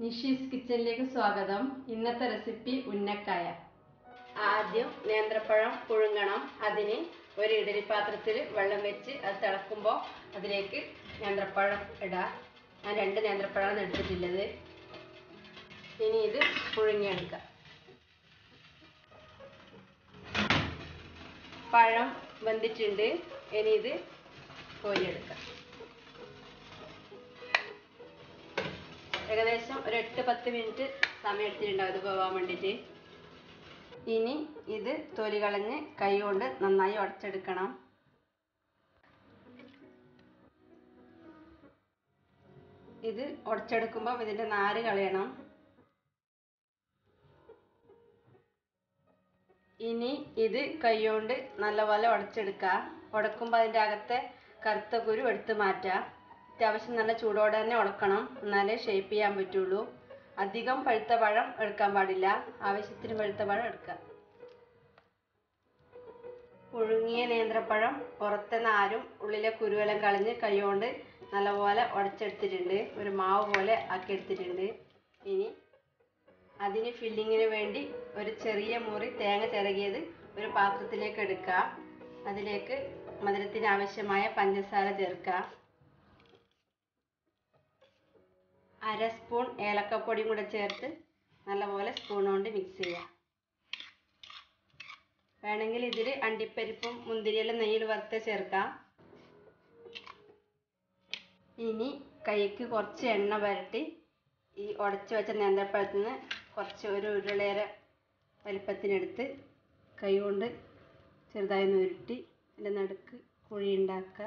നിഷീസ് കിച്ചണിലേക്ക് സ്വാഗതം ഇന്നത്തെ റെസിപ്പി ഉന്നക്കായ ആദ്യം നേന്ത്രപ്പഴം പുഴുങ്ങണം അതിന് ഒരു ഇഡലി പാത്രത്തിൽ വെള്ളം വെച്ച് അത് തിളക്കുമ്പോൾ അതിലേക്ക് നേന്ത്രപ്പഴം ഇടാം ഞാൻ രണ്ട് നേന്ത്രപ്പഴമാണ് എടുത്തിട്ടുള്ളത് ഇനി ഇത് പുഴുങ്ങിയെടുക്കാം പഴം വെന്തിട്ടുണ്ട് ഇനി ഇത് കോരിയെടുക്കാം ഏകദേശം ഒരു എട്ട് പത്ത് മിനിറ്റ് സമയം എടുത്തിട്ടുണ്ടാവും ഇത് പോകാൻ വേണ്ടിയിട്ട് ഇനി ഇത് തൊലി കളഞ്ഞ് കൈ കൊണ്ട് നന്നായി ഉടച്ചെടുക്കണം ഇത് ഉടച്ചെടുക്കുമ്പോൾ ഇതിൻ്റെ നാര് കളയണം ഇനി ഇത് കൈകൊണ്ട് നല്ലപോലെ ഉടച്ചെടുക്കുക ഉടക്കുമ്പോൾ അതിൻ്റെ അകത്തെ കറുത്ത കുരു എടുത്ത് മാറ്റുക അത്യാവശ്യം നല്ല ചൂടോടെ തന്നെ ഉടക്കണം എന്നാലേ ഷേപ്പ് ചെയ്യാൻ പറ്റുള്ളൂ അധികം പഴുത്ത പഴം എടുക്കാൻ പാടില്ല ആവശ്യത്തിന് പഴുത്ത പഴം എടുക്കുക പുഴുങ്ങിയ നേന്ത്രപ്പഴം പുറത്തെ നാരും ഉള്ളിലെ കുരുവെല്ലാം കളഞ്ഞ് കൈകൊണ്ട് നല്ലപോലെ ഉടച്ചെടുത്തിട്ടുണ്ട് ഒരു മാവ് പോലെ ആക്കി എടുത്തിട്ടുണ്ട് ഇനി അതിന് ഫില്ലിങ്ങിന് വേണ്ടി ഒരു ചെറിയ മുറി തേങ്ങ ചിരകിയത് ഒരു പാത്രത്തിലേക്ക് എടുക്കുക അതിലേക്ക് മധുരത്തിന് ആവശ്യമായ പഞ്ചസാര ചേർക്കുക അര സ്പൂൺ ഏലക്കപ്പൊടിയും കൂടെ ചേർത്ത് നല്ലപോലെ സ്പൂൺ കൊണ്ട് മിക്സ് ചെയ്യുക വേണമെങ്കിൽ ഇതിൽ അണ്ടിപ്പരിപ്പും മുന്തിരിയെല്ലാം നെയ്യിൽ വറുത്ത് ചേർക്കാം ഇനി കൈക്ക് കുറച്ച് എണ്ണ പുരട്ടി ഈ ഉടച്ചു വെച്ച നേന്ത്രപ്പഴത്തിൽ നിന്ന് കുറച്ച് ഒരു ഉരുളേറെ വലിപ്പത്തിനെടുത്ത് കൈ കൊണ്ട് ചെറുതായി ഉരുട്ടി അതിൻ്റെ നടുക്ക് കുഴി ഉണ്ടാക്കുക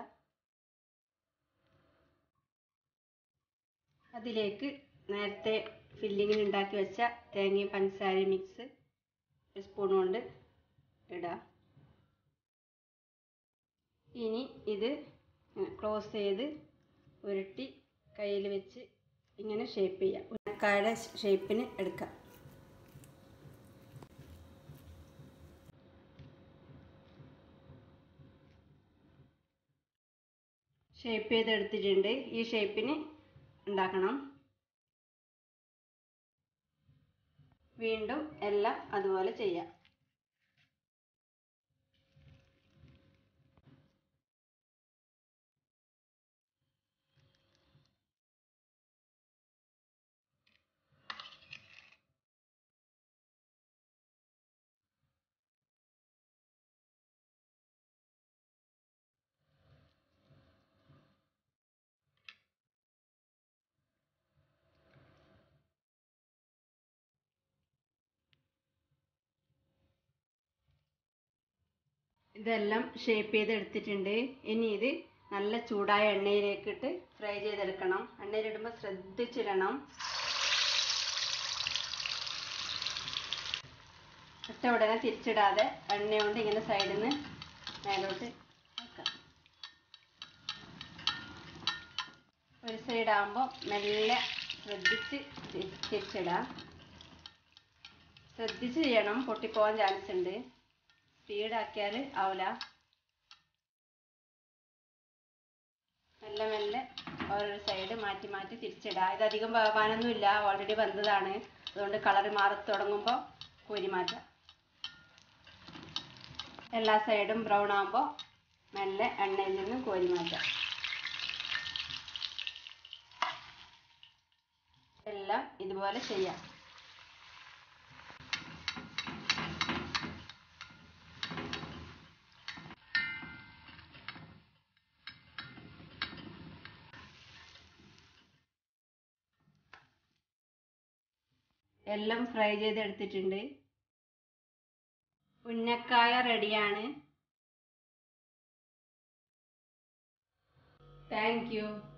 അതിലേക്ക് നേരത്തെ ഫില്ലിങ്ങിന് ഉണ്ടാക്കി വെച്ച തേങ്ങയും പഞ്ചസാരയും മിക്സ് ഒരു സ്പൂൺ കൊണ്ട് ഇടാം ഇനി ഇത് ക്ലോസ് ചെയ്ത് ഉരുട്ടി കയ്യിൽ വെച്ച് ഇങ്ങനെ ഷേപ്പ് ചെയ്യാം ഉന്നക്കായുടെ ഷേപ്പിന് എടുക്കാം ഷേപ്പ് ചെയ്തെടുത്തിട്ടുണ്ട് ഈ ഷേപ്പിന് ഉണ്ടാക്കണം വീണ്ടും എല്ലാം അതുപോലെ ചെയ്യാം ഇതെല്ലാം ഷേപ്പ് ചെയ്ത് എടുത്തിട്ടുണ്ട് ഇനി ഇത് നല്ല ചൂടായ എണ്ണയിലേക്ക് ഇട്ട് ഫ്രൈ ചെയ്തെടുക്കണം എണ്ണയിലിടുമ്പോൾ ശ്രദ്ധിച്ചിടണം ഇട്ട ഉടനെ തിരിച്ചിടാതെ എണ്ണ കൊണ്ട് ഇങ്ങനെ സൈഡിൽ നിന്ന് മേലോട്ട് വെക്കാം ഒരു സൈഡ് ആകുമ്പോൾ മെല്ലെ ശ്രദ്ധിച്ച് തിരിച്ചിടാം ശ്രദ്ധിച്ച് ചെയ്യണം പൊട്ടിപ്പോവാൻ ചാൻസ് ഉണ്ട് സ്പീഡാക്കിയാൽ ആവില്ല മെല്ലെ മെല്ലെ ഓരോ സൈഡ് മാറ്റി മാറ്റി തിരിച്ചിടുക ഇതധികം വേവാനൊന്നുമില്ല ഓൾറെഡി വെന്തതാണ് അതുകൊണ്ട് കളർ മാറി തുടങ്ങുമ്പോൾ കോരി മാറ്റാം എല്ലാ സൈഡും ബ്രൗൺ ആകുമ്പോൾ മെല്ലെ എണ്ണയിൽ നിന്ന് കോരി മാറ്റാം എല്ലാം ഇതുപോലെ ചെയ്യാം എല്ലാം ഫ്രൈ ചെയ്തെടുത്തിട്ടുണ്ട് ഉന്നക്കായ റെഡിയാണ് താങ്ക് യു